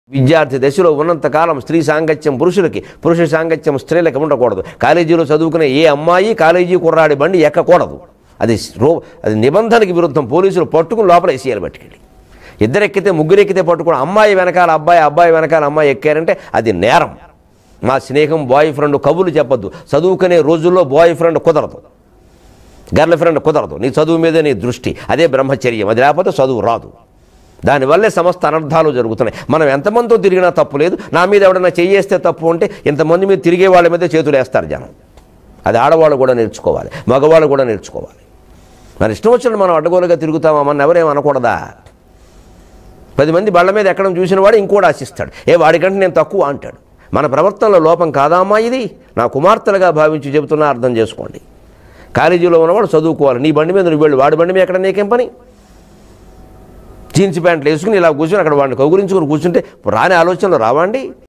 విద్యార్థి దశలో ఉన్నంతకాలం స్త్రీ సాంగత్యం పురుషులకి పురుష సాంగత్యం స్త్రీలకి ఉండకూడదు కాలేజీలో చదువుకునే ఏ అమ్మాయి కాలేజీ కుర్రాడి బండి ఎక్కకూడదు అది రో అది నిబంధనకి విరుద్ధం పోలీసులు పట్టుకుని లోపల వేసేయాలి పట్టుకెళ్ళి ఇద్దరు ఎక్కితే ముగ్గురు ఎక్కితే పట్టుకుని అమ్మాయి వెనకాల అబ్బాయి అబ్బాయి వెనకాల అమ్మాయి ఎక్కారంటే అది నేరం మా స్నేహం బాయ్ ఫ్రెండ్ కబుర్లు చెప్పొద్దు చదువుకునే రోజుల్లో బాయ్ ఫ్రెండ్ కుదరదు గర్ల్ ఫ్రెండ్ కుదరదు నీ చదువు మీదే నీ దృష్టి అదే బ్రహ్మచర్యం అది లేకపోతే చదువు రాదు దానివల్లే సమస్త అనర్థాలు జరుగుతున్నాయి మనం ఎంతమందితో తిరిగినా తప్పు లేదు నా మీద ఎవడన్నా చెయ్యేస్తే తప్పు అంటే ఇంతమంది మీద తిరిగే వాళ్ళ మీద చేతులు వేస్తారు జనం అది ఆడవాళ్ళు కూడా నేర్చుకోవాలి మగవాళ్ళు కూడా నేర్చుకోవాలి మన ఇష్టం వచ్చినట్టు మనం అడ్డగోలుగా తిరుగుతామా మన ఎవరేం అనకూడదా పది మంది బళ్ళ మీద ఎక్కడం చూసిన వాడు ఇంకోటి ఆశిస్తాడు ఏ వాడికంటే నేను తక్కువ అంటాడు మన ప్రవర్తనలో లోపం కాదామా ఇది నా కుమార్తెలుగా భావించి చెబుతున్నా అర్థం చేసుకోండి కాలేజీలో ఉన్నవాడు చదువుకోవాలి నీ బండి మీద నువ్వు వెళ్ళు వాడి బండి మీద ఎక్కడ నీకేం పని జీన్స్ ప్యాంట్లు వేసుకుని ఇలా కూర్చొని అక్కడ వాడిని కౌగులించుకుని కూర్చుంటే రాని ఆలోచనలు రావండి